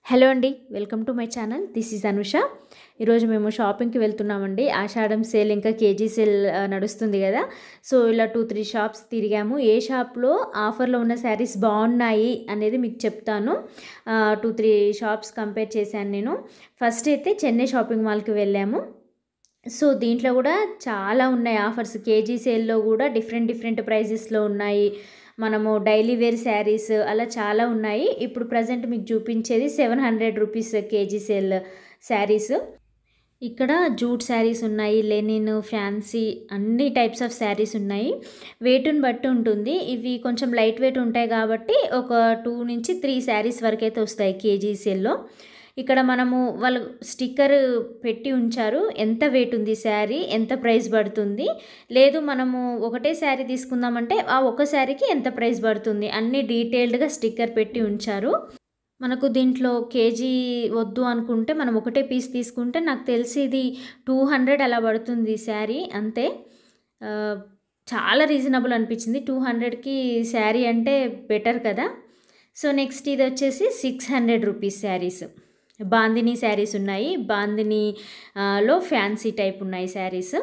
Hello అండి welcome to my channel this is Anusha ఈరోజు మేము షాపింగ్కి వెళ్తున్నామండి ఆషాఢం సేల్ ఇంకా కేజీ సేల్ ఆ, నడుస్తుంది కదా సో ఇలా టూ త్రీ షాప్స్ తిరిగాము ఏ షాప్లో ఆఫర్లో ఉన్న శారీస్ బాగున్నాయి అనేది మీకు చెప్తాను టూ త్రీ షాప్స్ కంపేర్ చేశాను నేను ఫస్ట్ అయితే చెన్నై షాపింగ్ మాల్కి వెళ్ళాము సో దీంట్లో కూడా చాలా ఉన్నాయి ఆఫర్స్ కేజీ సేల్లో కూడా డిఫరెంట్ డిఫరెంట్ ప్రైజెస్లో ఉన్నాయి మనము డైలీ వేర్ శారీస్ అలా చాలా ఉన్నాయి ఇప్పుడు ప్రజెంట్ మీకు చూపించేది seven hundred rupees KG sale sarees ఇక్కడ జూట్ శారీస్ ఉన్నాయి లెనిన్ ఫ్యాన్సీ అన్ని టైప్స్ ఆఫ్ శారీస్ ఉన్నాయి వెయిట్ని బట్టి ఉంటుంది ఇవి కొంచెం లైట్ వెయిట్ ఉంటాయి కాబట్టి ఒక టూ నుంచి త్రీ శారీస్ వరకు అయితే వస్తాయి కేజీ సేల్లో ఇక్కడ మనము వాళ్ళు స్టిక్కర్ పెట్టి ఉంచారు ఎంత వెయిట్ ఉంది శారీ ఎంత ప్రైస్ పడుతుంది లేదు మనము ఒకటే శారీ తీసుకుందామంటే ఆ ఒక శారీకి ఎంత ప్రైస్ పడుతుంది అన్ని డీటెయిల్డ్గా స్టిక్కర్ పెట్టి ఉంచారు మనకు దీంట్లో కేజీ వద్దు అనుకుంటే మనం ఒకటే పీస్ తీసుకుంటే నాకు తెలిసి ఇది టూ హండ్రెడ్ అలా పడుతుంది శారీ అంతే ఆ, చాలా రీజనబుల్ అనిపించింది టూ హండ్రెడ్కి శారీ అంటే బెటర్ కదా సో నెక్స్ట్ ఇది వచ్చేసి six hundred rupees sarees bandhani sarees ఉన్నాయి బాందిని ఆ, లో ఫ్యాన్సీ టైప్ ఉన్నాయి శారీస్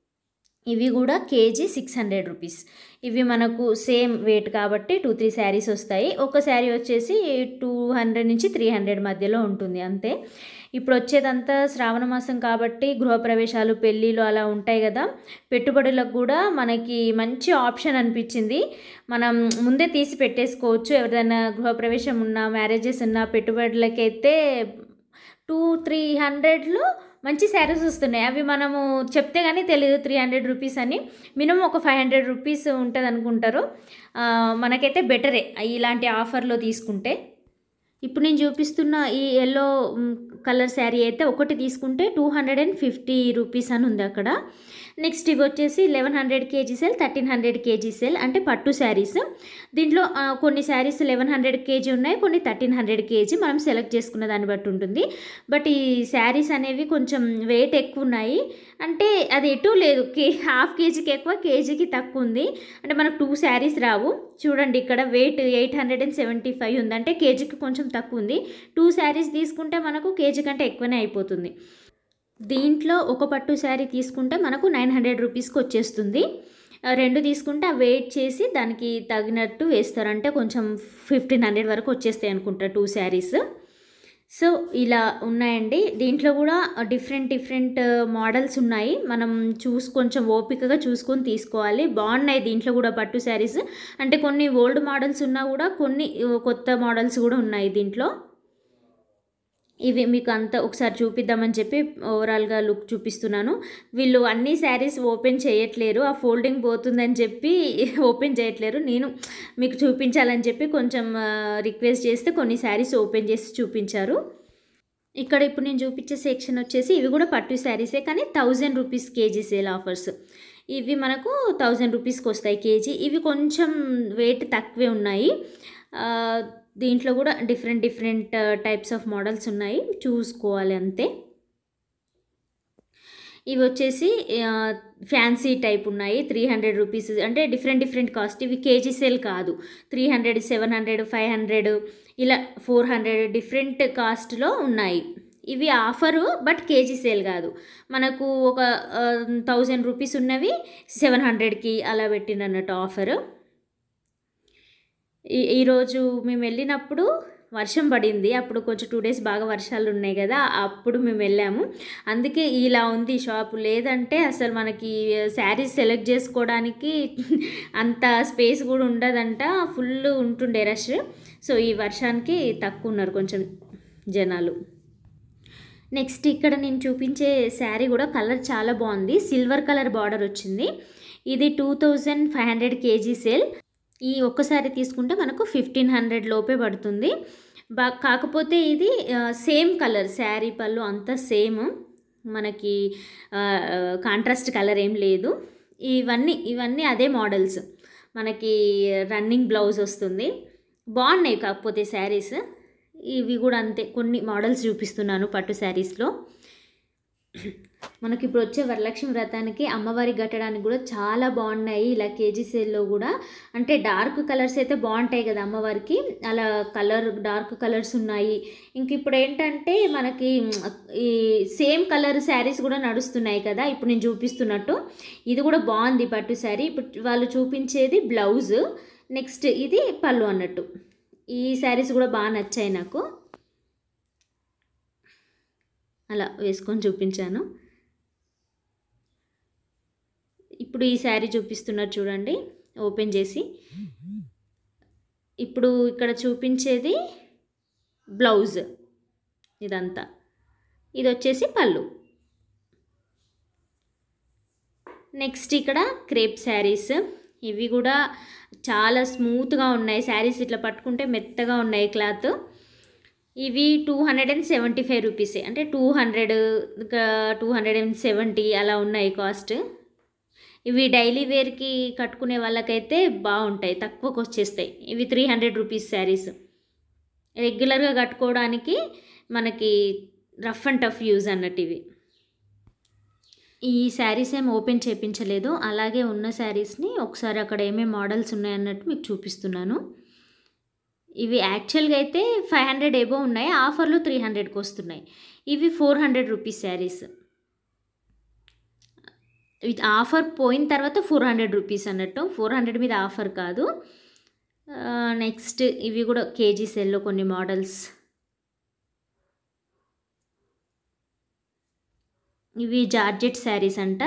ఇవి కూడా కేజీ సిక్స్ హండ్రెడ్ రూపీస్ ఇవి మనకు సేమ్ వెయిట్ కాబట్టి టూ త్రీ శారీస్ వస్తాయి ఒక శారీ వచ్చేసి టూ హండ్రెడ్ నుంచి త్రీ హండ్రెడ్ మధ్యలో ఉంటుంది అంతే ఇప్పుడు వచ్చేదంతా శ్రావణ మాసం కాబట్టి గృహప్రవేశాలు పెళ్ళిళ్ళు అలా ఉంటాయి కదా పెట్టుబడులకు కూడా మనకి మంచి ఆప్షన్ అనిపించింది మనం ముందే తీసి పెట్టేసుకోవచ్చు ఎవరిదైనా గృహప్రవేశం ఉన్నా మ్యారేజెస్ ఉన్నా పెట్టుబడులకైతే టూ త్రీ హండ్రెడ్లో మంచి శారీస్ వస్తున్నాయి అవి మనము చెప్తే కానీ తెలియదు త్రీ హండ్రెడ్ రూపీస్ అని మినిమం ఒక ఫైవ్ హండ్రెడ్ రూపీస్ ఉంటుంది అనుకుంటారు ఆ, మనకైతే బెటరే ఇలాంటి ఆఫర్లో తీసుకుంటే ఇప్పుడు నేను చూపిస్తున్న ఈ ఎల్లో కలర్ శారీ అయితే ఒకటి తీసుకుంటే two hundred and fifty rupees అని ఉంది అక్కడ నెక్స్ట్ ఇవి వచ్చేసి eleven hundred KG sale thirteen hundred KG sale అంటే పట్టు శారీస్ దీంట్లో ఆ, కొన్ని శారీస్ లెవెన్ హండ్రెడ్ కేజీ ఉన్నాయి కొన్ని థర్టీన్ హండ్రెడ్ కేజీ మనం సెలెక్ట్ చేసుకున్న దాన్ని బట్టి ఉంటుంది బట్ ఈ శారీస్ అనేవి కొంచెం వెయిట్ ఎక్కువ ఉన్నాయి అంటే అది ఎటు లేదు కే హాఫ్ కేజీకి ఎక్కువ కేజీకి తక్కువ ఉంది అంటే మనకు టూ శారీస్ రావు చూడండి ఇక్కడ weight eight hundred and seventy five ఉంది అంటే కేజీకి కొంచెం తక్కువ ఉంది టూ శారీస్ తీసుకుంటే మనకు కేజీ కంటే ఎక్కువనే అయిపోతుంది దీంట్లో ఒక పట్టు శారీ తీసుకుంటే మనకు నైన్ హండ్రెడ్ రూపీస్కి వచ్చేస్తుంది ఆ, రెండు తీసుకుంటే ఆ వెయిట్ చేసి దానికి తగినట్టు వేస్తారు అంటే కొంచెం ఫిఫ్టీన్ హండ్రెడ్ వరకు వచ్చేస్తాయి అనుకుంటా టూ శారీస్ సో ఇలా ఉన్నాయండి దీంట్లో కూడా డిఫరెంట్ డిఫరెంట్ మోడల్స్ ఉన్నాయి మనం చూసి కొంచెం ఓపికగా చూసుకొని తీసుకోవాలి బాగున్నాయి దీంట్లో కూడా పట్టు శారీస్ అంటే కొన్ని ఓల్డ్ మోడల్స్ ఉన్నా కూడా కొన్ని కొత్త మోడల్స్ కూడా ఉన్నాయి దీంట్లో ఇవి మీకు అంత ఒకసారి చూపిద్దామని చెప్పి ఓవరాల్గా లుక్ చూపిస్తున్నాను వీళ్ళు అన్ని శారీస్ ఓపెన్ చేయట్లేరు ఆ ఫోల్డింగ్ పోతుందని చెప్పి ఓపెన్ చేయట్లేరు నేను మీకు చూపించాలని చెప్పి కొంచెం రిక్వెస్ట్ చేస్తే కొన్ని శారీస్ ఓపెన్ చేసి చూపించారు ఇక్కడ ఇప్పుడు నేను చూపించే సెక్షన్ వచ్చేసి ఇవి కూడా పట్టు శారీసే కానీ thousand rupees KG sale offers ఇవి మనకు థౌజండ్ రూపీస్కి వస్తాయి కేజీ ఇవి కొంచెం వెయిట్ తక్కువే ఉన్నాయి ఆ, దీంట్లో కూడా different different types of models ఉన్నాయి చూసుకోవాలి అంతే ఇవి వచ్చేసి ఫ్యాన్సీ టైప్ ఉన్నాయి త్రీ హండ్రెడ్ రూపీస్ అంటే డిఫరెంట్ డిఫరెంట్ కాస్ట్ ఇవి కేజీ సేల్ కాదు three hundred seven hundred five hundred ఇలా ఫోర్ హండ్రెడ్ డిఫరెంట్ కాస్ట్లో ఉన్నాయి ఇవి ఆఫరు బట్ కేజీ సేల్ కాదు మనకు ఒక థౌజండ్ రూపీస్ ఉన్నవి సెవెన్ హండ్రెడ్కి అలా పెట్టినన్నట్టు ఆఫరు ఈ ఈరోజు మేము వెళ్ళినప్పుడు వర్షం పడింది అప్పుడు కొంచెం టూ డేస్ బాగా వర్షాలు ఉన్నాయి కదా అప్పుడు మేము వెళ్ళాము అందుకే ఇలా ఉంది షాపు లేదంటే అసలు మనకి శారీస్ సెలెక్ట్ చేసుకోవడానికి అంత స్పేస్ కూడా ఉండదంట ఫుల్ ఉంటుండే రష్ సో ఈ వర్షానికి తక్కువ ఉన్నారు కొంచెం జనాలు నెక్స్ట్ ఇక్కడ నేను చూపించే శారీ కూడా కలర్ చాలా బాగుంది సిల్వర్ కలర్ బార్డర్ వచ్చింది ఇది two thousand five hundred KG sale ఈ ఒక్కసారి తీసుకుంటే మనకు ఫిఫ్టీన్ హండ్రెడ్ లోపే పడుతుంది బా కాకపోతే ఇది సేమ్ కలర్ శారీ పళ్ళు అంతా సేమ్ మనకి కాంట్రాస్ట్ కలర్ ఏం లేదు ఇవన్నీ ఇవన్నీ అదే మోడల్స్ మనకి రన్నింగ్ బ్లౌజ్ వస్తుంది బాగున్నాయి కాకపోతే శారీస్ ఇవి కూడా అంతే కొన్ని మోడల్స్ చూపిస్తున్నాను పట్టు శారీస్లో మనకి ఇప్పుడు వచ్చే వరలక్ష్మి వ్రతానికి అమ్మవారి కట్టడానికి కూడా చాలా బాగున్నాయి ఇలా కేజీ సేల్లో కూడా అంటే డార్క్ కలర్స్ అయితే బాగుంటాయి కదా అమ్మవారికి అలా కలర్ డార్క్ కలర్స్ ఉన్నాయి ఇంక ఇప్పుడు ఏంటంటే మనకి ఈ సేమ్ కలర్ శారీస్ కూడా నడుస్తున్నాయి కదా ఇప్పుడు నేను చూపిస్తున్నట్టు ఇది కూడా బాగుంది పట్టు శారీ ఇప్పుడు వాళ్ళు చూపించేది బ్లౌజ్ నెక్స్ట్ ఇది పళ్ళు అన్నట్టు ఈ శారీస్ కూడా బాగా నచ్చాయి నాకు అలా వేసుకొని చూపించాను ఇప్పుడు ఈ శారీ చూపిస్తున్నారు చూడండి ఓపెన్ చేసి ఇప్పుడు ఇక్కడ చూపించేది బ్లౌజ్ ఇదంతా ఇది వచ్చేసి పళ్ళు నెక్స్ట్ ఇక్కడ క్రేప్ శారీస్ ఇవి కూడా చాలా స్మూత్గా ఉన్నాయి శారీస్ ఇట్లా పట్టుకుంటే మెత్తగా ఉన్నాయి క్లాత్ ఇవి two hundred and seventy five రూపీసే అంటే two hundred two hundred and seventy అలా ఉన్నాయి కాస్ట్ ఇవి డైలీ వేర్కి కట్టుకునే వాళ్ళకైతే బాగుంటాయి తక్కువకి వచ్చేస్తాయి ఇవి త్రీ హండ్రెడ్ రూపీస్ శారీస్ రెగ్యులర్గా కట్టుకోవడానికి మనకి రఫ్ అండ్ టఫ్ యూజ్ అన్నట్టు ఇవి ఈ శారీస్ ఏం ఓపెన్ చేపించలేదు అలాగే ఉన్న శారీస్ని ఒకసారి అక్కడ ఏమేమి మోడల్స్ ఉన్నాయన్నట్టు మీకు చూపిస్తున్నాను ఇవి యాక్చువల్గా అయితే ఫైవ్ హండ్రెడ్ ఏబో ఉన్నాయి ఆఫర్లు త్రీ హండ్రెడ్కి వస్తున్నాయి ఇవి four hundred rupees sarees with offer పోయిన తర్వాత ఫోర్ హండ్రెడ్ రూపీస్ అన్నట్టు ఫోర్ హండ్రెడ్ మీద ఆఫర్ కాదు నెక్స్ట్ ఇవి కూడా కేజీ సెల్లో కొన్ని మోడల్స్ ఇవి జార్జెట్ శారీస్ అంట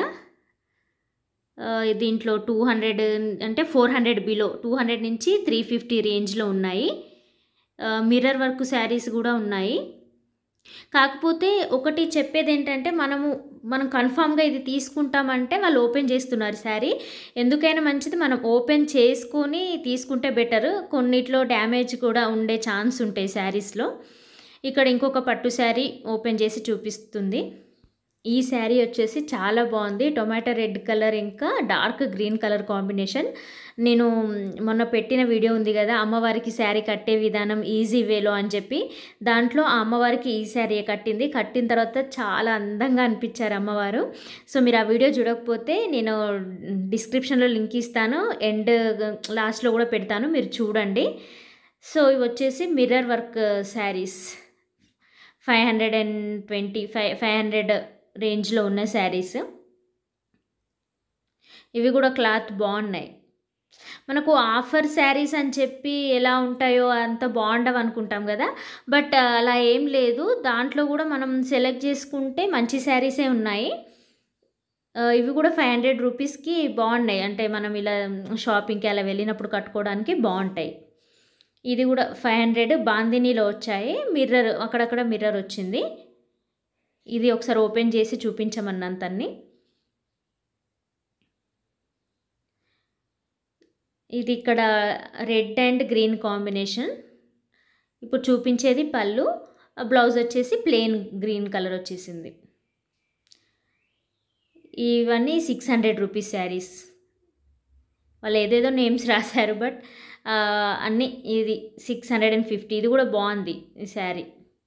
దీంట్లో టూ హండ్రెడ్ అంటే four hundred below two hundred నుంచి త్రీ ఫిఫ్టీ రేంజ్లో ఉన్నాయి మిర్రర్ వర్క్ శారీస్ కూడా ఉన్నాయి కాకపోతే ఒకటి చెప్పేది ఏంటంటే మనము మనం కన్ఫామ్గా ఇది తీసుకుంటామంటే వాళ్ళు ఓపెన్ చేస్తున్నారు శారీ ఎందుకైనా మంచిది మనం ఓపెన్ చేసుకొని తీసుకుంటే బెటర్ కొన్నిట్లో డ్యామేజ్ కూడా ఉండే ఛాన్స్ ఉంటాయి శారీస్లో ఇక్కడ ఇంకొక పట్టు శారీ ఓపెన్ చేసి చూపిస్తుంది ఈ శారీ వచ్చేసి చాలా బాగుంది టొమాటో రెడ్ కలర్ ఇంకా డార్క్ గ్రీన్ కలర్ కాంబినేషన్ నేను మొన్న పెట్టిన వీడియో ఉంది కదా అమ్మవారికి శారీ కట్టే విధానం ఈజీ వేలో అని చెప్పి దాంట్లో ఆ అమ్మవారికి ఈ శారీ కట్టింది కట్టిన తర్వాత చాలా అందంగా అనిపించారు అమ్మవారు సో మీరు ఆ వీడియో చూడకపోతే నేను డిస్క్రిప్షన్లో లింక్ ఇస్తాను ఎండ్ లాస్ట్లో కూడా పెడతాను మీరు చూడండి సో ఇవి వచ్చేసి mirror work sarees five hundred and twenty five five hundred రేంజ్లో ఉన్న శారీస్ ఇవి కూడా క్లాత్ బాగున్నాయి మనకు ఆఫర్ శారీస్ అని చెప్పి ఎలా ఉంటాయో అంత బాగుండవు అనుకుంటాం కదా బట్ అలా ఏం లేదు దాంట్లో కూడా మనం సెలెక్ట్ చేసుకుంటే మంచి శారీసే ఉన్నాయి ఇవి కూడా ఫైవ్ హండ్రెడ్ రూపీస్కి బాగున్నాయి అంటే మనం ఇలా షాపింగ్కి అలా వెళ్ళినప్పుడు కట్టుకోవడానికి బాగుంటాయి ఇది కూడా ఫైవ్ హండ్రెడ్ బాందినీలో వచ్చాయి మిర్రర్ అక్కడక్కడ మిర్రర్ వచ్చింది ఇది ఒకసారి ఓపెన్ చేసి చూపించమన్నంతన్ని ఇది ఇక్కడ రెడ్ అండ్ గ్రీన్ కాంబినేషన్ ఇప్పుడు చూపించేది పళ్ళు బ్లౌజ్ వచ్చేసి ప్లెయిన్ గ్రీన్ కలర్ వచ్చేసింది ఇవన్నీ సిక్స్ హండ్రెడ్ రూపీస్ శారీస్ వాళ్ళు ఏదేదో నేమ్స్ రాశారు బట్ అన్నీ ఇది సిక్స్ హండ్రెడ్ అండ్ ఫిఫ్టీ ఇది కూడా బాగుంది ఈ శారీ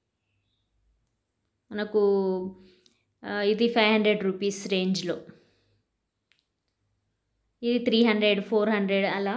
మనకు ఇది ఫైవ్ హండ్రెడ్ రూపీస్ రేంజ్లో ఇది త్రీ హండ్రెడ్ ఫోర్ హండ్రెడ్ అలా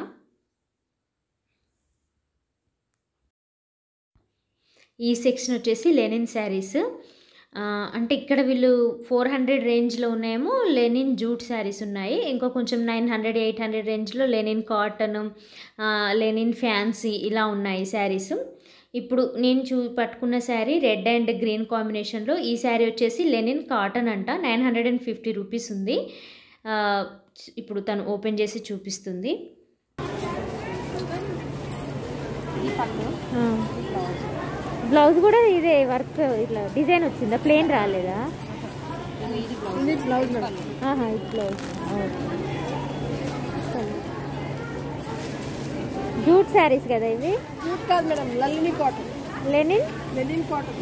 ఈ సెక్షన్ వచ్చేసి లెనిన్ శారీస్ అంటే ఇక్కడ వీళ్ళు ఫోర్ హండ్రెడ్ రేంజ్లో ఉన్నాయేమో లెనిన్ జూట్ శారీస్ ఉన్నాయి ఇంకో కొంచెం నైన్ హండ్రెడ్ ఎయిట్ హండ్రెడ్ రేంజ్లో లెనిన్ కాటన్ లెనిన్ ఫ్యాన్సీ ఇలా ఉన్నాయి శారీస్ ఇప్పుడు నేను చూ పట్టుకున్న శారీ రెడ్ అండ్ గ్రీన్ కాంబినేషన్లో ఈ శారీ వచ్చేసి లెనిన్ కాటన్ అంట nine hundred and fifty rupees ఉంది ఇప్పుడు తను ఓపెన్ చేసి చూపిస్తుంది బ్లౌజ్ కూడా ఇదే వర్క్ ఇట్లా డిజైన్ వచ్చిందా ప్లేన్ రాలేదా బ్లౌజ్ ఆహా ఇది బ్లౌజ్ జూట్ శారీస్ కదా ఇవి జూట్ కాదు మేడం లల్లిని కాటన్ లెనిన్ లెనిన్ కాటన్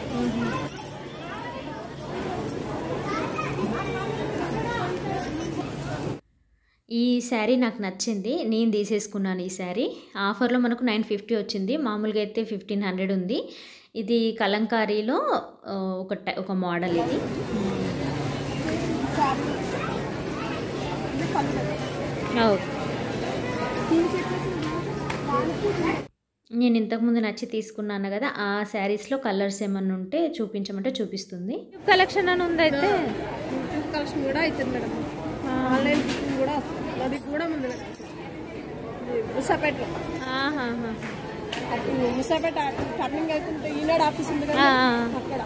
ఈ శారీ నాకు నచ్చింది నేను తీసేసుకున్నాను ఈ శారీ ఆఫర్లో మనకు నైన్ ఫిఫ్టీ వచ్చింది మామూలుగా అయితే ఫిఫ్టీన్ హండ్రెడ్ ఉంది ఇది కలంకారీలో ఒక ఒక మోడల్ ఇది శారీ ఇది పళ్ళు ఓకే దీని చెప్పేసి దానికి నేను ఇంతకుముందు నచ్చి తీసుకున్నాను కదా ఆ శారీస్లో కలర్స్ ఏమన్నా ఉంటే చూపించమంటే చూపిస్తుంది కలెక్షన్ అని ఉందైతే యూట్యూబ్ కలెక్షన్ కూడా అవుతుంది మేడం ఆన్లైన్ బుకింగ్ కూడా వస్తుంది. అది కూడా ఉంది మేడం ఇది ముసాపేటలో ఆహాహా. అప్పుడు ముసాపేట టర్నింగ్ అవుతుంటే ఈనాడు ఆఫీస్ ఉంది కదా ఆ, ఆ. అక్కడ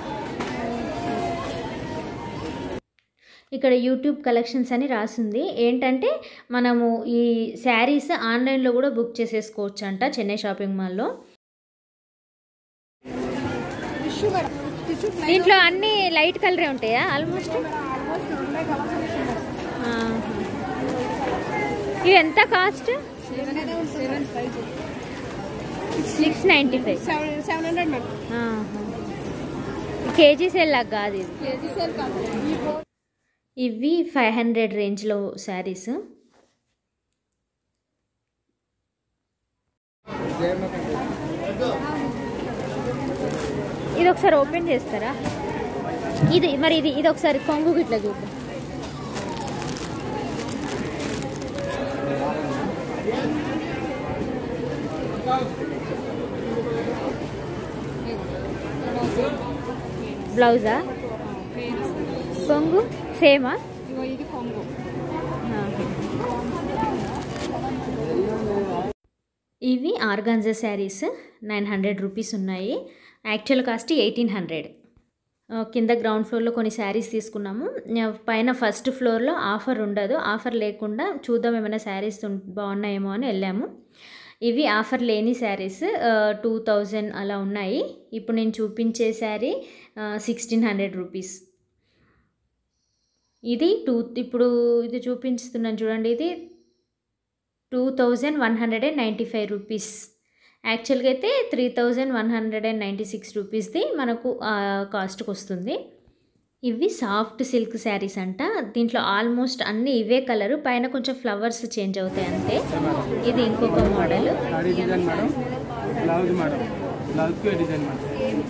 ఇక్కడ యూట్యూబ్ కలెక్షన్స్ అని రాసింది ఏంటంటే మనము ఈ శారీస్ ఆన్లైన్లో కూడా బుక్ చేసేసుకోవచ్చు అంట చెన్నై షాపింగ్ మాల్లో టిష్యూ మేడం టిష్యూ దీంట్లో అన్ని లైట్ కలరే ఉంటాయా ఆల్మోస్ట్ ఆల్మోస్ట్ ఉండే కలర్స్ మేడం ఇవి ఎంత cost seven price six ninety five seven seven hundred madam KG sale లాగా కాదు ఇది కేజీ సేల్ కాదు ఈ బో ఇవి ఫైవ్ హండ్రెడ్ రేంజ్లో శారీస్ ఇది ఒకసారి ఓపెన్ చేస్తారా ఇది మరి ఇది ఇది ఒకసారి కొంగు ఇట్లా చూద్దాం బ్లౌజా కొంగు సేమా ఇగో ఇది కొంగు ఇవి organza saris nine hundred rupees ఉన్నాయి యాక్చువల్ కాస్ట్ ఎయిటీన్ హండ్రెడ్ కింద గ్రౌండ్ ఫ్లోర్లో కొన్ని శారీస్ తీసుకున్నాము ఆ, పైన ఫస్ట్ ఫ్లోర్లో ఆఫర్ ఉండదు ఆఫర్ లేకుండా చూద్దాం ఏమైనా శారీస్ బాగున్నాయేమో అని వెళ్ళాము ఇవి ఆఫర్ లేని శారీస్ టూ థౌజండ్ అలా ఉన్నాయి ఇప్పుడు నేను చూపించే శారీ సిక్స్టీన్ హండ్రెడ్ రూపీస్ ఇది టూ ఇప్పుడు ఇది చూపిస్తున్నాను చూడండి ఇది two thousand one hundred and ninety five rupees యాక్చువల్గా అయితే three thousand one hundred and ninety six రూపీస్ది మనకు కాస్ట్కి వస్తుంది ఇవి సాఫ్ట్ సిల్క్ శారీస్ అంట దీంట్లో ఆల్మోస్ట్ అన్ని ఇవే కలరు పైన కొంచెం ఫ్లవర్స్ చేంజ్ అవుతాయి అంతే ఇది ఇంకొక model sari design madam blouse madam blouse की डिजाइन मैडम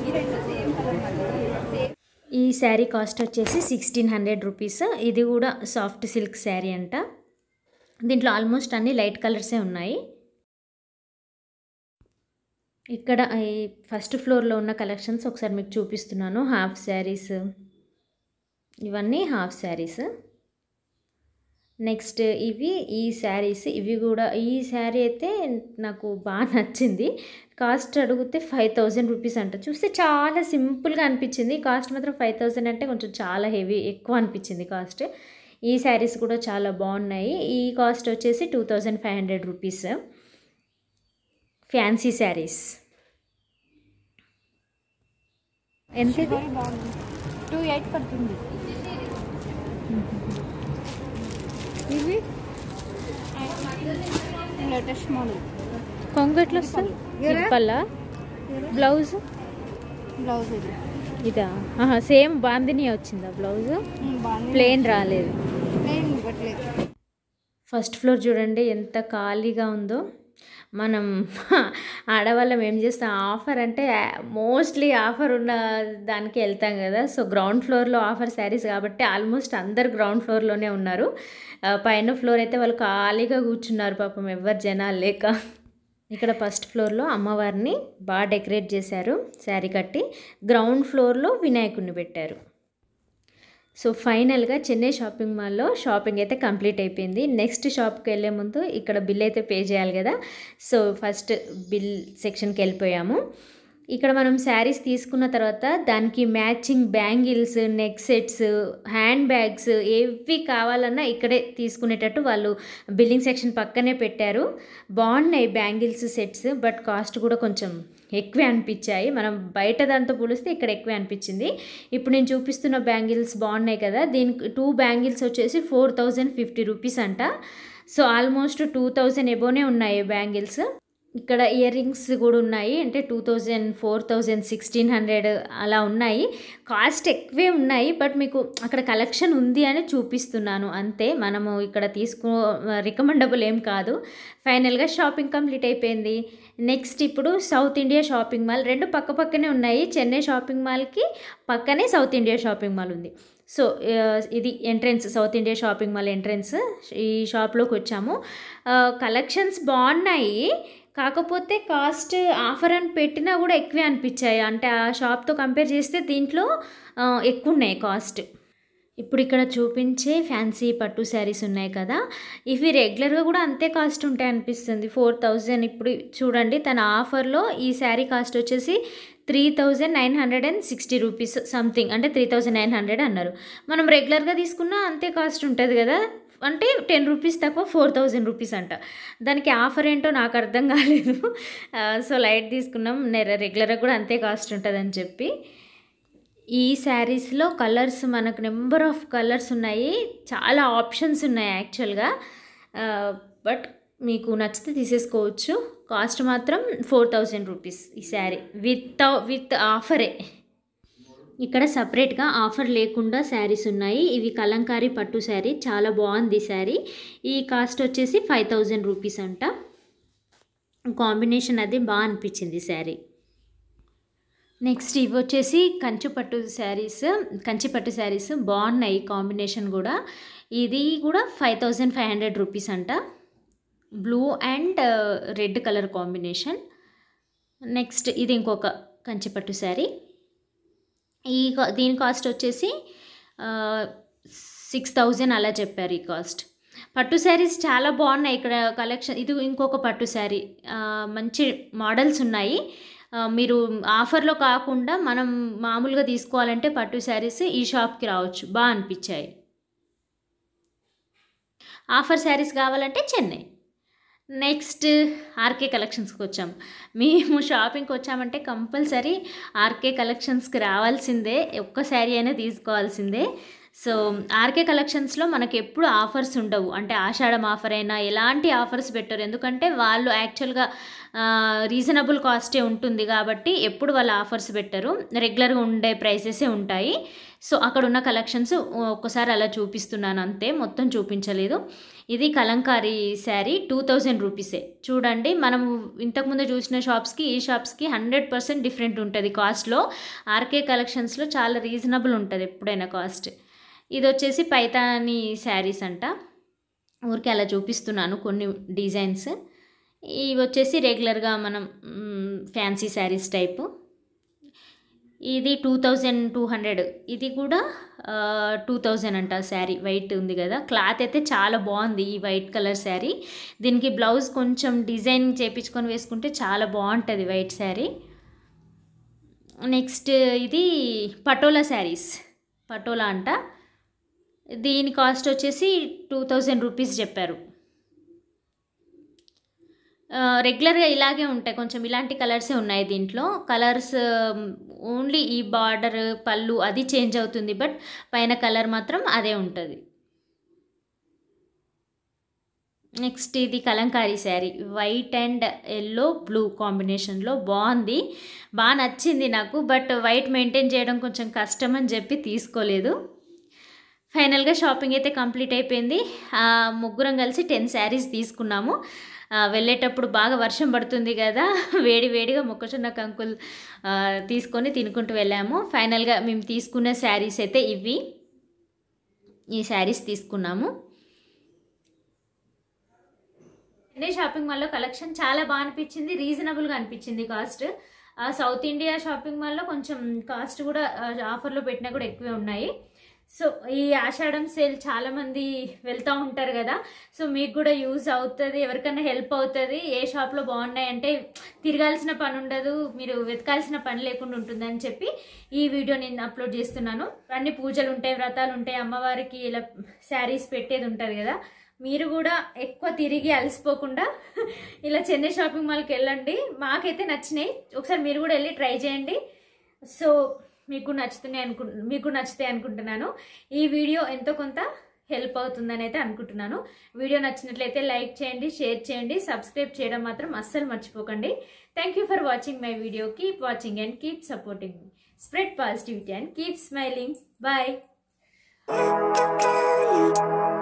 ఈ శారీ కాస్ట్ వచ్చేసి సిక్స్టీన్ హండ్రెడ్ రూపీస్ ఇది కూడా సాఫ్ట్ సిల్క్ శారీ అంట దీంట్లో ఆల్మోస్ట్ అన్ని లైట్ కలర్సే ఉన్నాయి ఇక్కడ ఈ ఫస్ట్ ఫ్లోర్లో ఉన్న కలెక్షన్స్ ఒకసారి మీకు చూపిస్తున్నాను హాఫ్ శారీస్ ఇవన్నీ హాఫ్ శారీస్ నెక్స్ట్ ఇవి ఈ శారీస్ ఇవి కూడా ఈ శారీ అయితే నాకు బాగా నచ్చింది కాస్ట్ అడిగితే ఫైవ్ థౌజండ్ రూపీస్ అంట చూస్తే చాలా సింపుల్గా అనిపించింది కాస్ట్ మాత్రం ఫైవ్ థౌజండ్ అంటే కొంచెం చాలా హెవీ ఎక్కువ అనిపించింది కాస్ట్ ఈ శారీస్ కూడా చాలా బాగున్నాయి ఈ కాస్ట్ వచ్చేసి two thousand five hundred rupees fancy saris ఎంత ఇది బాగుంది టూ ఎయిట్ పడుతుంది ఇవి లేటెస్ట్ మోడల్ కొంగు ఎట్లా వస్తుంది ఇప్పల్లా బ్లౌజ్ బ్లౌజ్ ఇది ఇదా సేమ్ బాందిని వచ్చిందా బ్లౌజ్ బాగుంది ప్లేన్ రాలేదు ప్లేన్ ఇవ్వట్లేదు ఫస్ట్ ఫ్లోర్ చూడండి ఎంత ఖాళీగా ఉందో మనం ఆడవాళ్ళం ఏం చేస్తాం ఆఫర్ అంటే మోస్ట్లీ ఆఫర్ ఉన్న దానికి వెళ్తాం కదా సో గ్రౌండ్ ఫ్లోర్లో ఆఫర్ శారీస్ కాబట్టి ఆల్మోస్ట్ అందరు గ్రౌండ్ ఫ్లోర్లోనే ఉన్నారు ఆ, పైన ఫ్లోర్ అయితే వాళ్ళు ఖాళీగా కూర్చున్నారు పాపం ఎవరు జనాలు లేక ఇక్కడ ఫస్ట్ ఫ్లోర్లో అమ్మవారిని బాగా డెకరేట్ చేశారు శారీ కట్టి గ్రౌండ్ ఫ్లోర్లో వినాయకుడిని పెట్టారు సో ఫైనల్గా చెన్నై షాపింగ్ మాల్లో షాపింగ్ అయితే కంప్లీట్ అయిపోయింది నెక్స్ట్ షాప్కి వెళ్ళే ముందు ఇక్కడ బిల్ అయితే పే చేయాలి కదా సో ఫస్ట్ బిల్ సెక్షన్కి వెళ్ళిపోయాము ఇక్కడ మనం శారీస్ తీసుకున్న తర్వాత దానికి matching bangles neck sets hand bags ఏవి కావాలన్నా ఇక్కడే తీసుకునేటట్టు వాళ్ళు బిల్లింగ్ సెక్షన్ పక్కనే పెట్టారు బాగున్నాయి బ్యాంగిల్స్ సెట్స్ బట్ కాస్ట్ కూడా కొంచెం ఎక్కువే అనిపించాయి మనం బయట దాంతో పోలిస్తే ఇక్కడ ఎక్కువే అనిపించింది ఇప్పుడు నేను చూపిస్తున్న బ్యాంగిల్స్ బాగున్నాయి కదా దీనికి టూ బ్యాంగిల్స్ వచ్చేసి ఫోర్ థౌజండ్ ఫిఫ్టీ రూపీస్ అంట సో ఆల్మోస్ట్ టూ థౌజండ్ ఎబోనే ఉన్నాయి బ్యాంగిల్స్ ఇక్కడ ఇయర్ రింగ్స్ కూడా ఉన్నాయి అంటే two thousand four thousand sixteen hundred అలా ఉన్నాయి కాస్ట్ ఎక్కువే ఉన్నాయి బట్ మీకు అక్కడ కలెక్షన్ ఉంది అని చూపిస్తున్నాను అంతే మనము ఇక్కడ తీసుకో రికమెండబుల్ ఏం కాదు ఫైనల్గా షాపింగ్ కంప్లీట్ అయిపోయింది నెక్స్ట్ ఇప్పుడు సౌత్ ఇండియా షాపింగ్ మాల్ రెండు పక్క పక్కనే ఉన్నాయి చెన్నై షాపింగ్ మాల్కి పక్కనే సౌత్ ఇండియా షాపింగ్ మాల్ ఉంది సో ఆ, ఇది entrance south India shopping mall entrance ఈ షాప్లోకి వచ్చాము కలెక్షన్స్ బాగున్నాయి కాకపోతే కాస్ట్ ఆఫర్ అని పెట్టినా కూడా ఎక్కువే అనిపించాయి అంటే ఆ షాప్తో కంపేర్ చేస్తే దీంట్లో ఆ, ఎక్కువ ఉన్నాయి కాస్ట్ ఇప్పుడు ఇక్కడ చూపించే ఫ్యాన్సీ పట్టు శారీస్ ఉన్నాయి కదా ఇవి రెగ్యులర్గా కూడా అంతే కాస్ట్ ఉంటాయి అనిపిస్తుంది ఫోర్ థౌజండ్ ఇప్పుడు చూడండి తన ఆఫర్లో ఈ శారీ కాస్ట్ వచ్చేసి three thousand nine hundred and sixty rupees something అంటే త్రీ థౌజండ్ నైన్ హండ్రెడ్ అన్నారు మనం రెగ్యులర్గా తీసుకున్నా అంతే కాస్ట్ ఉంటుంది కదా అంటే టెన్ రూపీస్ తక్కువ ఫోర్ థౌజండ్ రూపీస్ అంట దానికి ఆఫర్ ఏంటో నాకు అర్థం కాలేదు ఆ, సో లైట్ తీసుకున్నాం రెగ్యులర్గా కూడా అంతే కాస్ట్ ఉంటుందని చెప్పి ఈ శారీస్లో కలర్స్ మనకు నెంబర్ ఆఫ్ కలర్స్ ఉన్నాయి చాలా ఆప్షన్స్ ఉన్నాయి యాక్చువల్గా బట్ మీకు నచ్చితే తీసేసుకోవచ్చు కాస్ట్ మాత్రం ఫోర్ థౌజండ్ రూపీస్ ఈ శారీ విత్ విత్ ఆఫరే ఇక్కడ సపరేట్గా ఆఫర్ లేకుండా శారీస్ ఉన్నాయి ఇవి కలంకారీ పట్టు శారీ చాలా బాగుంది ఈ శారీ ఈ కాస్ట్ వచ్చేసి ఫైవ్ థౌజండ్ రూపీస్ అంట కాంబినేషన్ అది బాగా అనిపించింది ఈ శారీ నెక్స్ట్ ఇవి వచ్చేసి కంచి పట్టు శారీస్ కంచి పట్టు శారీస్ బాగున్నాయి కాంబినేషన్ కూడా ఇది కూడా five thousand five hundred rupees అంట blue and red colour combination next ఇది ఇంకొక కంచి పట్టు శారీ ఈ కా- దీని కాస్ట్ వచ్చేసి సిక్స్ థౌజండ్ అలా చెప్పారు ఈ కాస్ట్ పట్టు శారీస్ చాలా బాగున్నాయి ఇక్కడ కలెక్షన్ ఇది ఇంకొక పట్టు శారీ ఆ, మంచి మోడల్స్ ఉన్నాయి ఆ, మీరు ఆఫర్లో కాకుండా మనం మామూలుగా తీసుకోవాలంటే పట్టు శారీస్ ఈ షాప్కి రావచ్చు బాగా అనిపించాయి ఆఫర్ శారీస్ కావాలంటే చెన్నై నెక్స్ట్ ఆర్కే కలెక్షన్స్కి వచ్చాం మేము షాపింగ్కి వచ్చామంటే కంపల్సరీ ఆర్కే కలెక్షన్స్కి రావాల్సిందే ఒక్క శారీ అయినా తీసుకోవాల్సిందే సో ఆర్కే కలెక్షన్స్లో మనకి ఎప్పుడు ఆఫర్స్ ఉండవు అంటే ఆషాఢం ఆఫర్ అయినా ఎలాంటి ఆఫర్స్ పెట్టరు ఎందుకంటే వాళ్ళు యాక్చువల్గా రీజనబుల్ కాస్టే ఉంటుంది కాబట్టి ఎప్పుడు వాళ్ళు ఆఫర్స్ పెట్టరు రెగ్యులర్గా ఉండే ప్రైసెసే ఉంటాయి సో అక్కడ ఉన్న కలెక్షన్స్ ఒక్కసారి అలా చూపిస్తున్నాను అంతే మొత్తం చూపించలేదు ఇది కలంకారీ శారీ టూ థౌజండ్ రూపీసే చూడండి మనం ఇంతకుముందు చూసిన షాప్స్కి ఈ షాప్స్కి హండ్రెడ్ పర్సెంట్ డిఫరెంట్ ఉంటుంది కాస్ట్లో ఆర్కే కలెక్షన్స్లో చాలా రీజనబుల్ ఉంటుంది ఎప్పుడైనా కాస్ట్ ఇది వచ్చేసి పైతాని శారీస్ అంట ఊరికే అలా చూపిస్తున్నాను కొన్ని డిజైన్స్ ఇవి వచ్చేసి రెగ్యులర్గా మనం ఫ్యాన్సీ శారీస్ టైపు ఇది టూ థౌజండ్ టూ హండ్రెడ్ ఇది కూడా టూ థౌజండ్ అంట శారీ వైట్ ఉంది కదా క్లాత్ అయితే చాలా బాగుంది ఈ వైట్ కలర్ శారీ దీనికి బ్లౌజ్ కొంచెం డిజైన్ చేపించుకొని వేసుకుంటే చాలా బాగుంటుంది వైట్ శారీ నెక్స్ట్ ఇది పటోలా శారీస్ పటోలా అంట దీని కాస్ట్ వచ్చేసి టూ థౌజండ్ రూపీస్ చెప్పారు ఆ, రెగ్యులర్గా ఇలాగే ఉంటాయి కొంచెం ఇలాంటి కలర్సే ఉన్నాయి దీంట్లో కలర్స్ ఓన్లీ ఈ బార్డర్ పళ్ళు అది చేంజ్ అవుతుంది బట్ పైన కలర్ మాత్రం అదే ఉంటుంది నెక్స్ట్ ఇది Kalamkari sari white and yellow blue కాంబినేషన్లో బాగుంది బాగా నచ్చింది నాకు బట్ వైట్ మెయింటైన్ చేయడం కొంచెం కష్టం అని చెప్పి తీసుకోలేదు ఫైనల్గా షాపింగ్ అయితే కంప్లీట్ అయిపోయింది ఆ, ముగ్గురం కలిసి టెన్ శారీస్ తీసుకున్నాము ఆ, వెళ్ళేటప్పుడు బాగా వర్షం పడుతుంది కదా వేడి వేడిగా మొక్కజొన్న కంకులు ఆ, తీసుకొని తినుకుంటూ వెళ్ళాము ఫైనల్గా మేము తీసుకున్న శారీస్ అయితే ఇవి ఈ శారీస్ తీసుకున్నాము చెన్నై షాపింగ్ మాల్లో కలెక్షన్ చాలా బాగా అనిపించింది రీజనబుల్గా అనిపించింది కాస్ట్ ఆ, సౌత్ ఇండియా షాపింగ్ మాల్లో కొంచెం కాస్ట్ కూడా ఆ, ఆఫర్లో పెట్టినా కూడా ఎక్కువే ఉన్నాయి సో ఈ ఆషాఢం సేల్ చాలా మంది వెళ్తూ ఉంటారు కదా సో మీకు కూడా యూజ్ అవుతుంది ఎవరికైనా హెల్ప్ అవుతుంది ఏ షాప్లో బాగున్నాయంటే తిరగాల్సిన పని ఉండదు మీరు వెతకాల్సిన పని లేకుండా ఉంటుందని చెప్పి ఈ వీడియో నేను అప్లోడ్ చేస్తున్నాను అన్ని పూజలు ఉంటాయి వ్రతాలు ఉంటాయి అమ్మవారికి ఇలా శారీస్ పెట్టేది ఉంటుంది కదా మీరు కూడా ఎక్కువ తిరిగి అలసిపోకుండా ఇలా చెన్నై షాపింగ్ మాల్కి వెళ్ళండి మాకైతే నచ్చినాయి ఒకసారి మీరు కూడా వెళ్ళి ట్రై చేయండి సో మీకు నచ్చుతున్నాయి అనుకు మీకు నచ్చుతాయి అనుకుంటున్నాను ఈ వీడియో ఎంతో కొంత హెల్ప్ అవుతుందని అయితే అనుకుంటున్నాను వీడియో నచ్చినట్లయితే లైక్ చేయండి షేర్ చేయండి సబ్స్క్రైబ్ చేయడం మాత్రం అస్సలు మర్చిపోకండి thank you for watching my video keep watching and keep supporting me spread positivity and keep smiling bye